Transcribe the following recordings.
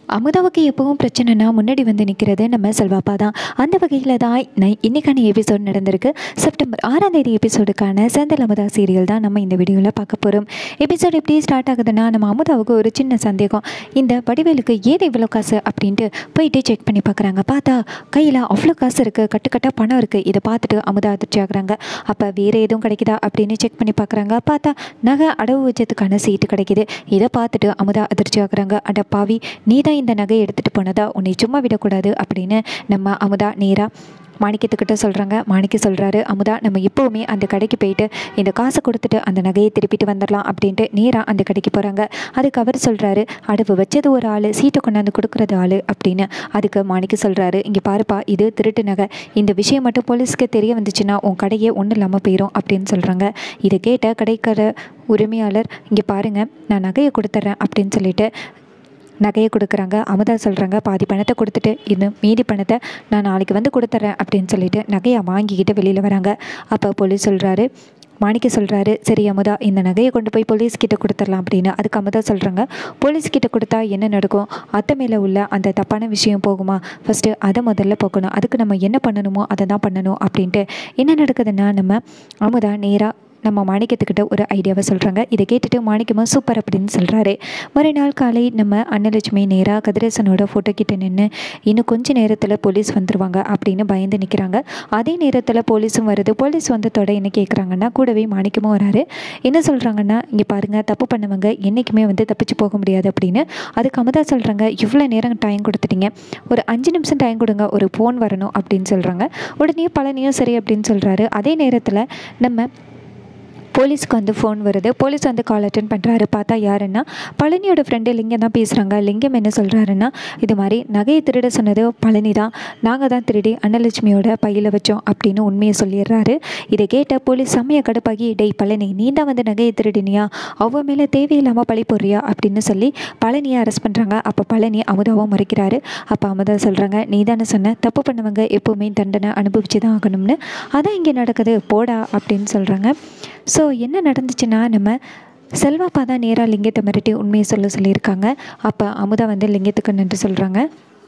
அமுதாவுக்கு எப்பவும் பிரச்சனைனா முன்னாடி வந்து நிற்கிறது நம்ம செல்வாப்பா தான் அந்த வகையில் தான் நை- இன்னைக்கான எபிசோட் நடந்திருக்கு செப்டம்பர் ஆறாம் தேதி எபிசோடுக்கான செந்தில் அமுதா சீரியல் தான் நம்ம இந்த வீடியோவில் பார்க்க போகிறோம் எபிசோட் எப்படி ஸ்டார்ட் ஆகுதுன்னா நம்ம அமுதாவுக்கு ஒரு சின்ன சந்தேகம் இந்த வடிவேலுக்கு ஏது இவ்வளோ காசு அப்படின்ட்டு போயிட்டு செக் பண்ணி பார்க்குறாங்க பார்த்தா கையில் அவ்வளோ காசு இருக்குது கட்டுக்கட்டாக பணம் இருக்குது இதை பார்த்துட்டு அமுதா அதிர்ச்சி ஆகுறாங்க அப்போ வேறு எதுவும் கிடைக்குதா அப்படின்னு செக் பண்ணி பார்க்குறாங்க பார்த்தா நகை அடவு வச்சதுக்கான சீட்டு கிடைக்குது இதை பார்த்துட்டு அமுதா அதிர்ச்சி ஆகுறாங்க அட பாவி நீ தான் இந்த நகையை எடுத்துகிட்டு போனதா உன்னை சும்மா விடக்கூடாது அப்படின்னு நம்ம அமுதா நேராக மாணிக்கத்துக்கிட்ட சொல்கிறாங்க மாணிக்க சொல்கிறாரு அமுதா நம்ம எப்போவுமே அந்த கடைக்கு போயிட்டு இந்த காசை கொடுத்துட்டு அந்த நகையை திருப்பிட்டு வந்துடலாம் அப்படின்ட்டு நேராக அந்த கடைக்கு போகிறாங்க அதுக்கு அவர் சொல்கிறாரு அடவு வச்சது ஒரு ஆள் சீட்டை கொண்டாந்து கொடுக்குறது ஆள் அப்படின்னு அதுக்கு மாணிக்க சொல்கிறாரு இங்கே பாருப்பா இது திருட்டு நகை இந்த விஷயம் மட்டும் போலீஸ்க்கு தெரிய வந்துச்சுன்னா உன் கடையே ஒன்றும் இல்லாமல் போயிடும் அப்படின்னு சொல்கிறாங்க இதை கேட்ட கடைக்கார உரிமையாளர் இங்கே பாருங்கள் நான் நகையை கொடுத்துட்றேன் அப்படின்னு சொல்லிட்டு நகையை கொடுக்குறாங்க அமுதா சொல்கிறாங்க பாதி பணத்தை கொடுத்துட்டு இன்னும் மீதி பணத்தை நான் நாளைக்கு வந்து கொடுத்துட்றேன் அப்படின்னு சொல்லிட்டு நகையை வாங்கிக்கிட்டு வெளியில் வராங்க அப்போ போலீஸ் சொல்கிறாரு மாணிக்க சொல்கிறாரு சரி அமுதா இந்த நகையை கொண்டு போய் போலீஸ் கிட்ட கொடுத்துடலாம் அப்படின்னு அதுக்கு அமுதா சொல்கிறாங்க போலீஸ் கிட்ட கொடுத்தா என்ன நடக்கும் அத்தை மேலே உள்ள அந்த தப்பான விஷயம் போகுமா ஃபஸ்ட்டு அதை முதல்ல போக்கணும் அதுக்கு நம்ம என்ன பண்ணணுமோ அதை தான் பண்ணணும் அப்படின்ட்டு என்ன நடக்குதுன்னா நம்ம அமுதா நேராக நம்ம மாணிக்கத்துக்கிட்ட ஒரு ஐடியாவை சொல்கிறாங்க இதை கேட்டுட்டு மாணிக்கமும் சூப்பர் அப்படின்னு சொல்கிறாரு மறுநாள் காலை நம்ம அன்னலட்சுமி நேராக கதிரேசனோட ஃபோட்டோ கிட்ட நின்று இன்னும் கொஞ்ச நேரத்தில் போலீஸ் வந்துருவாங்க அப்படின்னு பயந்து நிற்கிறாங்க அதே நேரத்தில் போலீஸும் வருது போலீஸ் வந்து தொட என்ன கேட்குறாங்கன்னா கூடவே மாணிக்கமும் வராரு என்ன சொல்கிறாங்கன்னா இங்கே பாருங்கள் தப்பு பண்ணவங்க என்றைக்குமே வந்து தப்பிச்சு போக முடியாது அப்படின்னு அதுக்கு அமுதா சொல்கிறாங்க இவ்வளோ நேரம் டைம் கொடுத்துட்டீங்க ஒரு அஞ்சு நிமிஷம் டைம் கொடுங்க ஒரு ஃபோன் வரணும் அப்படின்னு சொல்கிறாங்க உடனே பழனியும் சரி அப்படின்னு சொல்கிறாரு அதே நேரத்தில் நம்ம போலீஸ்க்கு வந்து ஃபோன் வருது போலீஸ் வந்து கால் அட்டன் பண்ணுறாரு பார்த்தா யாருன்னா பழனியோட ஃப்ரெண்டு லிங்கம் தான் பேசுகிறாங்க லிங்கம் என்ன சொல்கிறாருன்னா இது மாதிரி நகையை திருட சொன்னது பழனி தான் நாங்கள் தான் திருடி அன்னலட்சுமியோட பையில் வச்சோம் அப்படின்னு உண்மையை சொல்லிடுறாரு இதை கேட்ட போலீஸ் செம்மைய கடுப்பாகி டேய் பழனி நீ தான் வந்து நகையை திருடினியா அவ மேலே தேவையில்லாமல் பழி போடுறியா அப்படின்னு சொல்லி பழனியை அரெஸ்ட் பண்ணுறாங்க அப்போ பழனி அமுதாவும் மறைக்கிறாரு அப்போ அமுதா சொல்கிறாங்க நீ தானே சொன்ன தப்பு பண்ணவங்க எப்போவுமே தண்டனை அனுபவிச்சு தான் ஆகணும்னு அதான் இங்கே நடக்குது போடா அப்படின்னு சொல்கிறாங்க ஸோ என்ன நடந்துச்சுன்னா நம்ம செல்வாப்பா தான் நேராக லிங்கத்தை மிரட்டி உண்மையை சொல்ல சொல்லியிருக்காங்க அப்போ அமுதா வந்து லிங்கத்துக்கு நன்றி சொல்கிறாங்க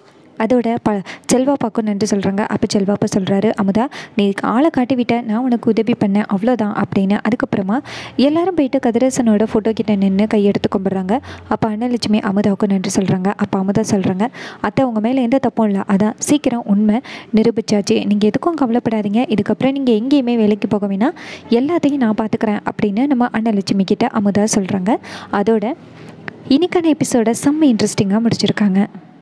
அதோட ப செல்வாப்பாக்கும் நன்றி சொல்கிறாங்க அப்போ செல்வாப்பா சொல்கிறாரு அமுதா நீ ஆளை காட்டி விட்ட நான் உனக்கு உதவி பண்ணேன் அவ்வளோதான் அப்படின்னு அதுக்கப்புறமா எல்லாரும் போயிட்டு கதிரேசனோட ஃபோட்டோ கிட்ட நின்று கையெடுத்து கும்பிட்றாங்க அப்போ அன்னலட்சுமி அமுதாவுக்கும் நன்றி சொல்கிறாங்க அப்போ அமுதா சொல்கிறாங்க அத்தை உங்கள் மேலே எந்த தப்பும் இல்லை அதான் சீக்கிரம் உண்மை நிரூபிச்சாச்சு நீங்கள் எதுக்கும் கவலைப்படாதீங்க இதுக்கப்புறம் நீங்கள் எங்கேயுமே வேலைக்கு போக வேணாம் எல்லாத்தையும் நான் பார்த்துக்கிறேன் அப்படின்னு நம்ம அன்னலட்சுமி கிட்ட அமுதா சொல்கிறாங்க அதோட இன்னைக்கான எபிசோட செம்ம இன்ட்ரெஸ்டிங்காக முடிச்சிருக்காங்க